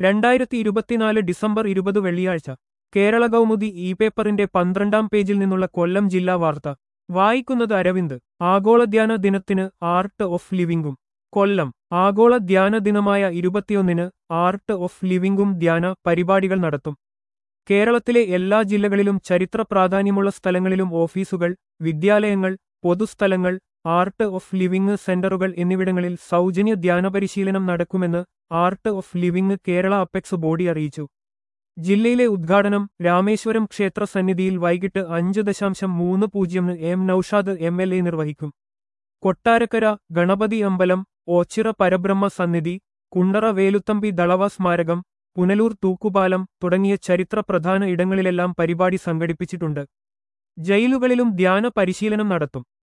രണ്ടായിരത്തി ഇരുപത്തിനാല് ഡിസംബർ ഇരുപത് വെള്ളിയാഴ്ച കേരള കൗമുദി ഇ പേപ്പറിന്റെ പന്ത്രണ്ടാം പേജിൽ നിന്നുള്ള കൊല്ലം ജില്ലാ വാർത്ത വായിക്കുന്നത് അരവിന്ദ് ആഗോള ധ്യാന ദിനത്തിന് ആർട്ട് ഓഫ് ലിവിംഗും കൊല്ലം ആഗോള ധ്യാന ദിനമായ ഇരുപത്തിയൊന്നിന് ആർട്ട് ഓഫ് ലിവിംഗും ധ്യാന പരിപാടികൾ നടത്തും കേരളത്തിലെ എല്ലാ ജില്ലകളിലും ചരിത്ര പ്രാധാന്യമുള്ള സ്ഥലങ്ങളിലും ഓഫീസുകൾ വിദ്യാലയങ്ങൾ പൊതുസ്ഥലങ്ങൾ ആർട്ട് ഓഫ് ലിവിംഗ് സെന്ററുകൾ എന്നിവിടങ്ങളിൽ സൗജന്യ ധ്യാന പരിശീലനം നടക്കുമെന്ന് art of living Kerala apex body അറിയിച്ചു ജില്ലയിലെ ഉദ്ഘാടനം രാമേശ്വരം ക്ഷേത്ര സന്നിധിയിൽ വൈകിട്ട് അഞ്ച് ദശാംശം മൂന്ന് പൂജ്യം M Naushad M L A നിർവഹിക്കും കൊട്ടാരക്കര ഗണപതി അമ്പലം ഓച്ചിറ പരബ്രഹ്മ സന്നിധി കുണ്ടറ വേലുത്തമ്പി ദളവ സ്മാരകം പുനലൂർ തൂക്കുപാലം തുടങ്ങിയ ചരിത്ര പ്രധാന ഇടങ്ങളിലെല്ലാം പരിപാടി സംഘടിപ്പിച്ചിട്ടുണ്ട് ജയിലുകളിലും ധ്യാന പരിശീലനം നടത്തും